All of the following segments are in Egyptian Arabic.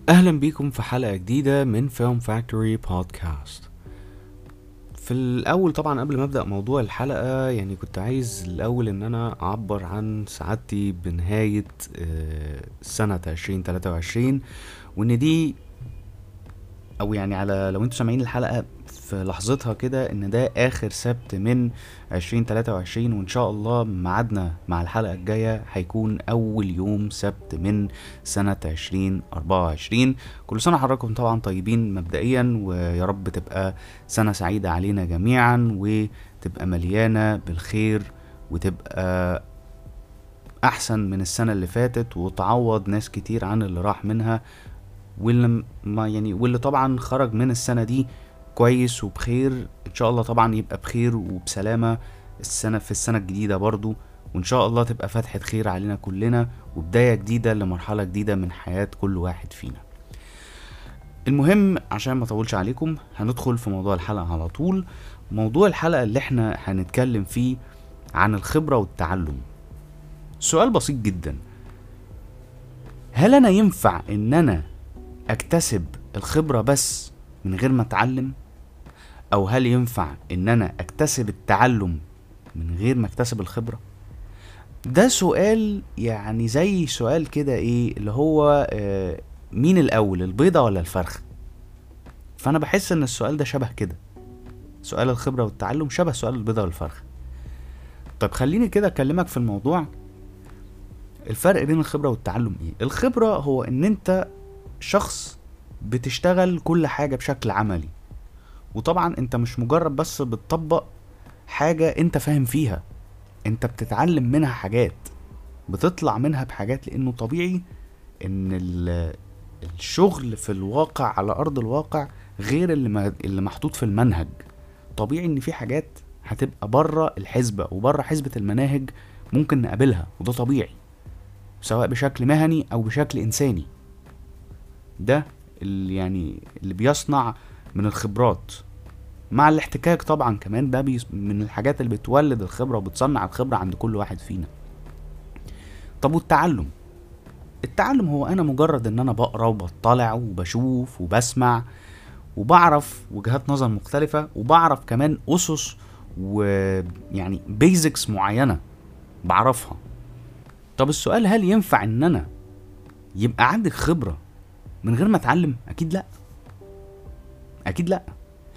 اهلا بيكم في حلقة جديدة من فيلم فاكتوري بودكاست في الاول طبعا قبل ما ابدا موضوع الحلقة يعني كنت عايز الاول ان انا اعبر عن سعادتي بنهاية آه، سنة 2023 وان دي او يعني على لو انتوا سامعين الحلقة في لحظتها كده ان ده اخر سبت من 2023 وان شاء الله ميعادنا مع الحلقة الجاية هيكون اول يوم سبت من سنة 2024 كل سنة حضراتكم طبعا طيبين مبدئيا ويا رب تبقى سنة سعيدة علينا جميعا وتبقى مليانة بالخير وتبقى احسن من السنة اللي فاتت وتعوض ناس كتير عن اللي راح منها واللي ما يعني واللي طبعا خرج من السنة دي كويس وبخير ان شاء الله طبعا يبقى بخير وبسلامة السنة في السنة الجديدة برضو وان شاء الله تبقى فتحة خير علينا كلنا وبداية جديدة لمرحلة جديدة من حياة كل واحد فينا المهم عشان ما اطولش عليكم هندخل في موضوع الحلقة على طول موضوع الحلقة اللي احنا هنتكلم فيه عن الخبرة والتعلم سؤال بسيط جدا هل انا ينفع ان انا اكتسب الخبرة بس من غير ما اتعلم او هل ينفع ان انا اكتسب التعلم من غير ما اكتسب الخبرة ده سؤال يعني زي سؤال كده ايه اللي هو آه مين الاول البيضة ولا الفرخة فانا بحس ان السؤال ده شبه كده سؤال الخبرة والتعلم شبه سؤال البيضة والفرخة طب خليني كده اكلمك في الموضوع الفرق بين الخبرة والتعلم ايه الخبرة هو ان انت شخص بتشتغل كل حاجة بشكل عملي وطبعا انت مش مجرد بس بتطبق حاجة انت فاهم فيها انت بتتعلم منها حاجات بتطلع منها بحاجات لانه طبيعي ان ال- الشغل في الواقع على ارض الواقع غير اللي ما- اللي محطوط في المنهج طبيعي ان في حاجات هتبقى بره الحسبة وبره حسبة المناهج ممكن نقابلها وده طبيعي سواء بشكل مهني او بشكل انساني ده اللي يعني اللي بيصنع من الخبرات مع الاحتكاك طبعا كمان ده بيس- من الحاجات اللي بتولد الخبرة وبتصنع الخبرة عند كل واحد فينا طب والتعلم التعلم هو انا مجرد ان انا بقرا وبطلع وبشوف وبسمع وبعرف وجهات نظر مختلفة وبعرف كمان اسس ويعني بيزكس معينة بعرفها طب السؤال هل ينفع ان انا يبقى عندك خبرة من غير ما اتعلم اكيد لا اكيد لا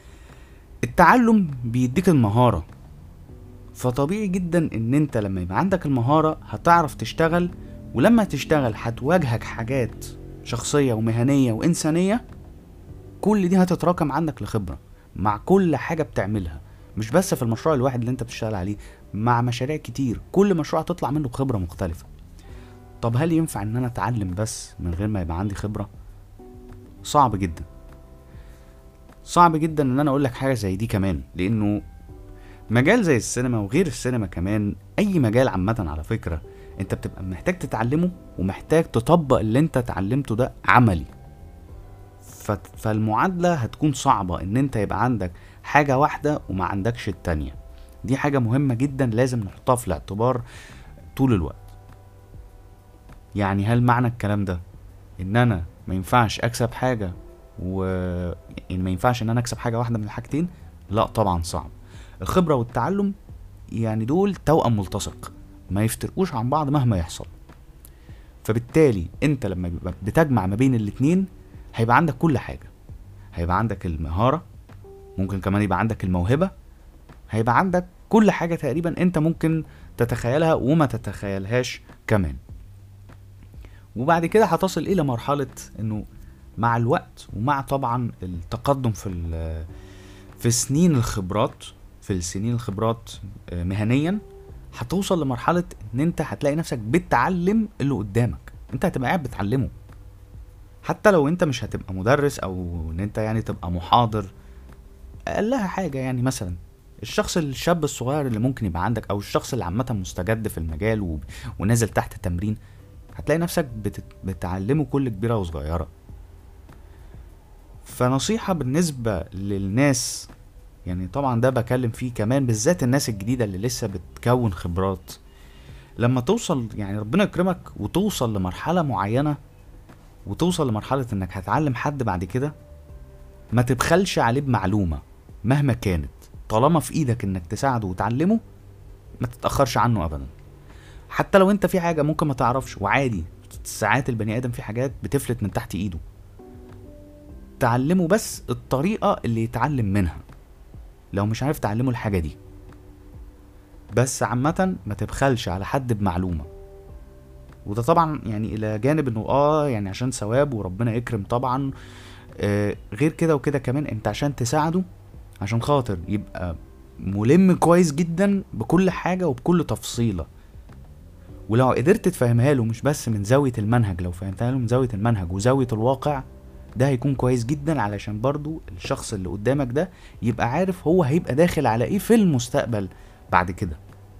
التعلم بيديك المهارة فطبيعي جدا ان انت لما يبقى عندك المهارة هتعرف تشتغل ولما تشتغل هتواجهك حاجات شخصية ومهنية وإنسانية كل دي هتتراكم عندك لخبرة مع كل حاجة بتعملها مش بس في المشروع الواحد اللي انت بتشتغل عليه مع مشاريع كتير كل مشروع هتطلع منه بخبرة مختلفة طب هل ينفع ان انا اتعلم بس من غير ما يبقى عندي خبرة صعب جدا صعب جدا ان انا اقول لك حاجه زي دي كمان لانه مجال زي السينما وغير السينما كمان اي مجال عامه على فكره انت بتبقى محتاج تتعلمه ومحتاج تطبق اللي انت اتعلمته ده عملي ف- فالمعادله هتكون صعبه ان انت يبقى عندك حاجه واحده وما عندكش التانية دي حاجه مهمه جدا لازم نحطها في الاعتبار طول الوقت يعني هل معنى الكلام ده ان انا ما ينفعش اكسب حاجه و يعني ما ينفعش ان انا اكسب حاجه واحده من الحاجتين لا طبعا صعب الخبره والتعلم يعني دول توأم ملتصق ما يفترقوش عن بعض مهما يحصل فبالتالي انت لما بيبقى بتجمع ما بين الاتنين هيبقى عندك كل حاجه هيبقى عندك المهاره ممكن كمان يبقى عندك الموهبه هيبقى عندك كل حاجه تقريبا انت ممكن تتخيلها وما تتخيلهاش كمان وبعد كده هتصل الى مرحله انه مع الوقت ومع طبعا التقدم في ال- في سنين الخبرات في السنين الخبرات آه، مهنيا هتوصل لمرحلة ان انت هتلاقي نفسك بتعلم اللي قدامك انت هتبقى قاعد بتعلمه حتى لو انت مش هتبقى مدرس او ان انت يعني تبقى محاضر اقلها حاجة يعني مثلا الشخص الشاب الصغير اللي ممكن يبقى عندك او الشخص اللي عامة مستجد في المجال و... ونازل تحت تمرين هتلاقي نفسك بت... بتعلمه كل كبيرة وصغيرة فنصيحة بالنسبة للناس يعني طبعا ده بكلم فيه كمان بالذات الناس الجديدة اللي لسه بتكون خبرات لما توصل يعني ربنا يكرمك وتوصل لمرحلة معينة وتوصل لمرحلة انك هتعلم حد بعد كده ما تبخلش عليه بمعلومة مهما كانت طالما في ايدك انك تساعده وتعلمه ما تتأخرش عنه ابدا حتى لو انت في حاجة ممكن ما تعرفش وعادي ساعات البني ادم في حاجات بتفلت من تحت ايده تعلمه بس الطريقة اللي يتعلم منها لو مش عارف تعلمه الحاجة دي بس عامة ما تبخلش على حد بمعلومة وده طبعا يعني الى جانب انه اه يعني عشان ثواب وربنا يكرم طبعا آه غير كده وكده كمان انت عشان تساعده عشان خاطر يبقى ملم كويس جدا بكل حاجة وبكل تفصيلة ولو قدرت تفهمها له مش بس من زاوية المنهج لو فهمتها له من زاوية المنهج وزاوية الواقع ده هيكون كويس جدا علشان برضو الشخص اللي قدامك ده يبقى عارف هو هيبقى داخل على ايه في المستقبل بعد كده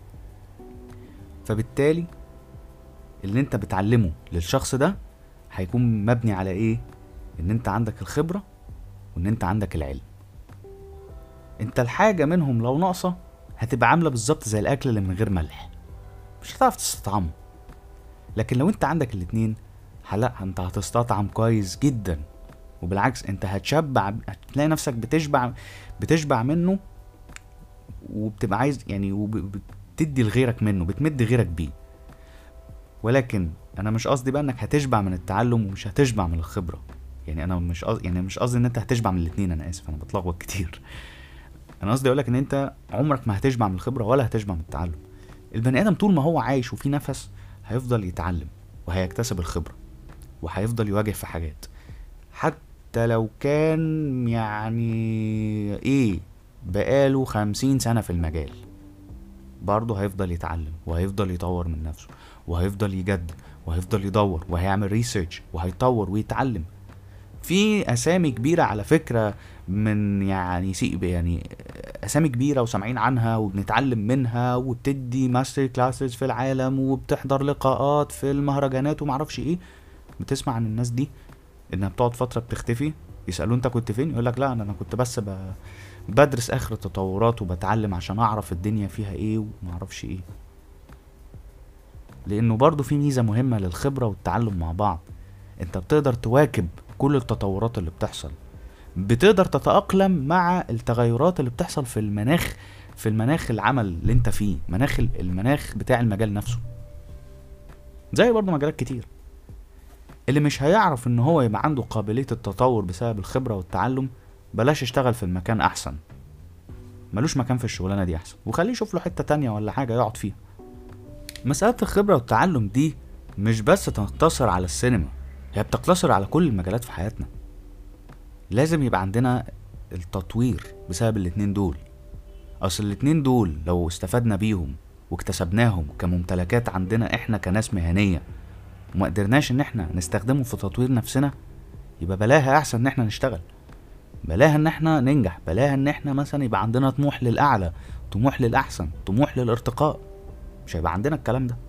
فبالتالي اللي انت بتعلمه للشخص ده هيكون مبني على ايه ان انت عندك الخبرة وان انت عندك العلم انت الحاجة منهم لو ناقصة هتبقى عاملة بالظبط زي الاكل اللي من غير ملح مش هتعرف تستطعمه لكن لو انت عندك الاتنين لا انت هتستطعم كويس جدا وبالعكس انت هتشبع هتلاقي نفسك بتشبع بتشبع منه وبتبقى عايز يعني وبتدي لغيرك منه بتمد غيرك بيه ولكن انا مش قصدي بقى انك هتشبع من التعلم ومش هتشبع من الخبره يعني انا مش قصدي يعني مش قصدي ان انت هتشبع من الاثنين انا اسف انا بتلخبط كتير انا قصدي اقول لك ان انت عمرك ما هتشبع من الخبره ولا هتشبع من التعلم البني ادم طول ما هو عايش وفي نفس هيفضل يتعلم وهيكتسب الخبره وهيفضل يواجه في حاجات حتى لو كان يعني ايه بقاله خمسين سنة في المجال برضه هيفضل يتعلم وهيفضل يطور من نفسه وهيفضل يجدد وهيفضل يدور وهيعمل ريسيرش وهيطور ويتعلم في اسامي كبيره على فكره من يعني سي يعني اسامي كبيره وسامعين عنها وبنتعلم منها وبتدي ماستر كلاسز في العالم وبتحضر لقاءات في المهرجانات ومعرفش ايه بتسمع عن الناس دي انها بتقعد فتره بتختفي يسالوه انت كنت فين يقول لك لا انا كنت بس ب... بدرس اخر التطورات وبتعلم عشان اعرف الدنيا فيها ايه ومعرفش ايه لانه برضو في ميزة مهمة للخبرة والتعلم مع بعض انت بتقدر تواكب كل التطورات اللي بتحصل بتقدر تتأقلم مع التغيرات اللي بتحصل في المناخ في المناخ العمل اللي انت فيه مناخ المناخ بتاع المجال نفسه زي برضو مجالات كتير اللي مش هيعرف ان هو يبقى عنده قابلية التطور بسبب الخبرة والتعلم بلاش يشتغل في المكان احسن ملوش مكان في الشغلانة دي احسن وخليه يشوف له حتة تانية ولا حاجة يقعد فيها مسألة الخبرة والتعلم دي مش بس تقتصر على السينما هي بتقتصر على كل المجالات في حياتنا لازم يبقى عندنا التطوير بسبب الاتنين دول اصل الاتنين دول لو استفدنا بيهم واكتسبناهم كممتلكات عندنا احنا كناس مهنية وما قدرناش ان احنا نستخدمهم في تطوير نفسنا يبقى بلاها احسن ان احنا نشتغل بلاها ان احنا ننجح بلاها ان احنا مثلا يبقى عندنا طموح للاعلى طموح للاحسن طموح للارتقاء مش هيبقى عندنا الكلام ده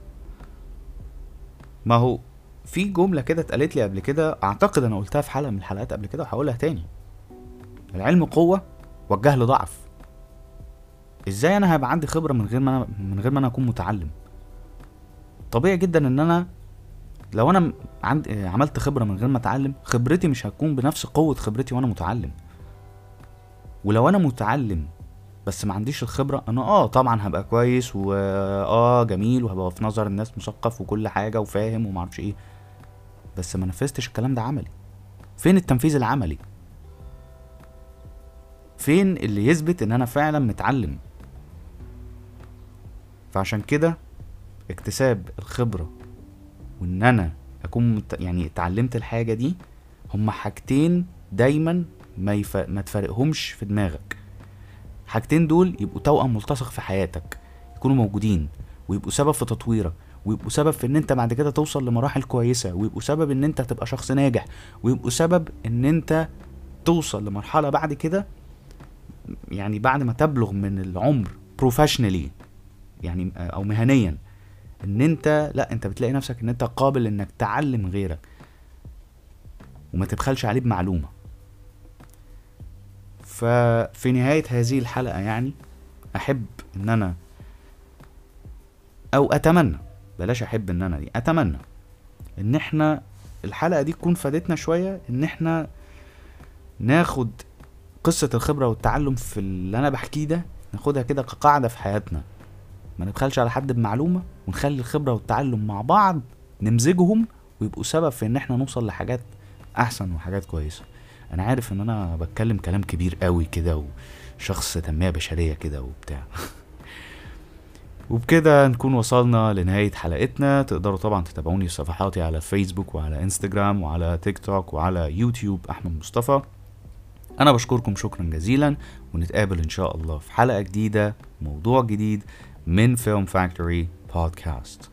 ما هو في جملة كده اتقالت لي قبل كده اعتقد انا قلتها في حلقة من الحلقات قبل كده وهقولها تاني العلم قوة والجهل ضعف ازاي انا هيبقى عندي خبرة من غير ما انا من غير ما انا اكون متعلم طبيعي جدا ان انا لو انا عند عملت خبرة من غير ما اتعلم خبرتي مش هتكون بنفس قوة خبرتي وانا متعلم ولو انا متعلم بس ما عنديش الخبره انا اه طبعا هبقى كويس واه جميل وهبقى في نظر الناس مثقف وكل حاجه وفاهم وما اعرفش ايه بس ما نفذتش الكلام ده عملي فين التنفيذ العملي فين اللي يثبت ان انا فعلا متعلم فعشان كده اكتساب الخبره وان انا اكون مت... يعني اتعلمت الحاجه دي هما حاجتين دايما ما, يف... ما تفرقهمش في دماغك حاجتين دول يبقوا توأم ملتصق في حياتك يكونوا موجودين ويبقوا سبب في تطويرك ويبقوا سبب في ان انت بعد كده توصل لمراحل كويسه ويبقوا سبب ان انت تبقى شخص ناجح ويبقوا سبب ان انت توصل لمرحله بعد كده يعني بعد ما تبلغ من العمر بروفيشنالي يعني او مهنيا ان انت لا انت بتلاقي نفسك ان انت قابل انك تعلم غيرك وما تبخلش عليه بمعلومه ففي نهاية هذه الحلقة يعني أحب إن أنا أو أتمنى بلاش أحب إن أنا دي أتمنى إن إحنا الحلقة دي تكون فادتنا شوية ان احنا ناخد قصة الخبرة والتعلم في اللي انا بحكيه ده ناخدها كده كقاعدة في حياتنا ما نبخلش على حد بمعلومة ونخلي الخبرة والتعلم مع بعض نمزجهم ويبقوا سبب في ان احنا نوصل لحاجات احسن وحاجات كويسة انا عارف ان انا بتكلم كلام كبير قوي كده وشخص تنمية بشرية كده وبتاع وبكده نكون وصلنا لنهاية حلقتنا تقدروا طبعا تتابعوني في صفحاتي على فيسبوك وعلى انستجرام وعلى تيك توك وعلى يوتيوب احمد مصطفى انا بشكركم شكرا جزيلا ونتقابل ان شاء الله في حلقة جديدة موضوع جديد من فيلم فاكتوري بودكاست